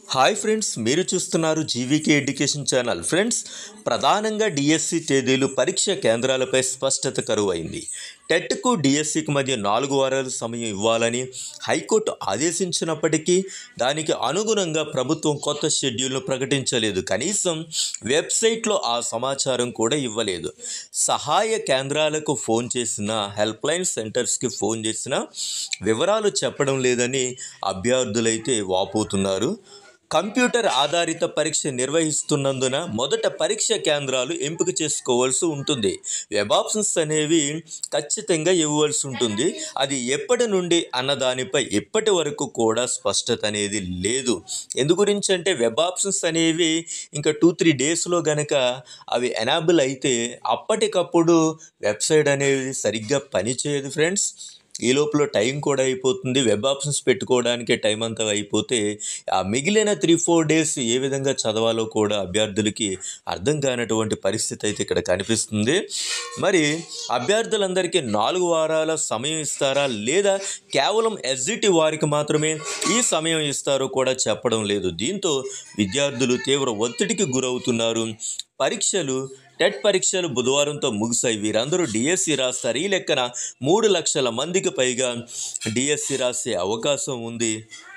hi friends మీరు చూస్తున్నారు GVK education channel friends ప్రధానంగా డిఎస్సి తేదీలు పరీక్ష కేంద్రాలపై స్పష్టత కరువైంది టెట్కు డిఎస్సికి మధ్య నాలుగు వారాల సమయం ఇవ్వాలని హైకోర్టు ఆదేశించినప్పటికీ దానికి అనుగుణంగా ప్రభుత్వం కొత్త షెడ్యూల్ను ప్రకటించలేదు కనీసం వెబ్సైట్లో ఆ సమాచారం కూడా ఇవ్వలేదు సహాయ కేంద్రాలకు ఫోన్ చేసిన హెల్ప్ లైన్ సెంటర్స్కి ఫోన్ చేసిన వివరాలు చెప్పడం లేదని అభ్యర్థులైతే వాపోతున్నారు కంప్యూటర్ ఆధారిత పరీక్ష నిర్వహిస్తున్నందున మొదట పరీక్ష కేంద్రాలు ఎంపిక చేసుకోవాల్సి ఉంటుంది వెబ్ ఆప్షన్స్ అనేవి ఖచ్చితంగా ఇవ్వవలసి ఉంటుంది అది ఎప్పటి నుండి అన్న దానిపై ఇప్పటి వరకు కూడా స్పష్టత అనేది లేదు ఎందు గురించి అంటే వెబ్ ఆప్షన్స్ అనేవి ఇంకా టూ త్రీ డేస్లో గనక అవి ఎనాబుల్ అయితే అప్పటికప్పుడు వెబ్సైట్ అనేది సరిగ్గా పనిచేయదు ఫ్రెండ్స్ ఈ లోపల టైం కూడా అయిపోతుంది వెబ్ ఆప్షన్స్ పెట్టుకోవడానికే టైం అంతా అయిపోతే ఆ మిగిలిన త్రీ ఫోర్ డేస్ ఏ విధంగా చదవాలో కూడా అభ్యర్థులకి అర్థం కానటువంటి పరిస్థితి అయితే ఇక్కడ కనిపిస్తుంది మరి అభ్యర్థులందరికీ నాలుగు వారాల సమయం ఇస్తారా లేదా కేవలం ఎస్జిటి వారికి మాత్రమే ఈ సమయం ఇస్తారో కూడా చెప్పడం లేదు దీంతో విద్యార్థులు తీవ్ర ఒత్తిడికి గురవుతున్నారు పరీక్షలు టెట్ పరీక్షలు బుధవారంతో ముగిశాయి వీరందరూ డిఎస్సి రాస్తారు ఈ లెక్కన మూడు లక్షల మందికి పైగా డిఎస్సి రాసే అవకాశం ఉంది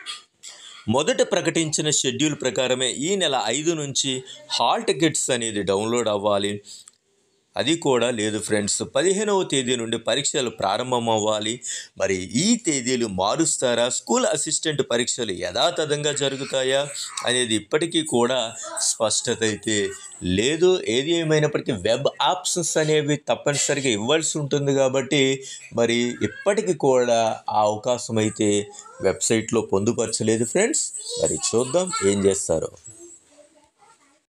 మొదట ప్రకటించిన షెడ్యూల్ ప్రకారమే ఈ నెల ఐదు నుంచి హాల్ టికెట్స్ అనేది డౌన్లోడ్ అవ్వాలి అది కూడా లేదు ఫ్రెండ్స్ పదిహేనవ తేదీ నుండి పరీక్షలు ప్రారంభం అవ్వాలి మరి ఈ తేదీలు మారుస్తారా స్కూల్ అసిస్టెంట్ పరీక్షలు యథాతథంగా జరుగుతాయా అనేది ఇప్పటికీ కూడా స్పష్టత అయితే లేదు ఏది ఏమైనప్పటికీ వెబ్ ఆప్షన్స్ అనేవి తప్పనిసరిగా ఇవ్వాల్సి ఉంటుంది కాబట్టి మరి ఇప్పటికీ కూడా ఆ అవకాశం అయితే వెబ్సైట్లో పొందుపరచలేదు ఫ్రెండ్స్ మరి చూద్దాం ఏం చేస్తారో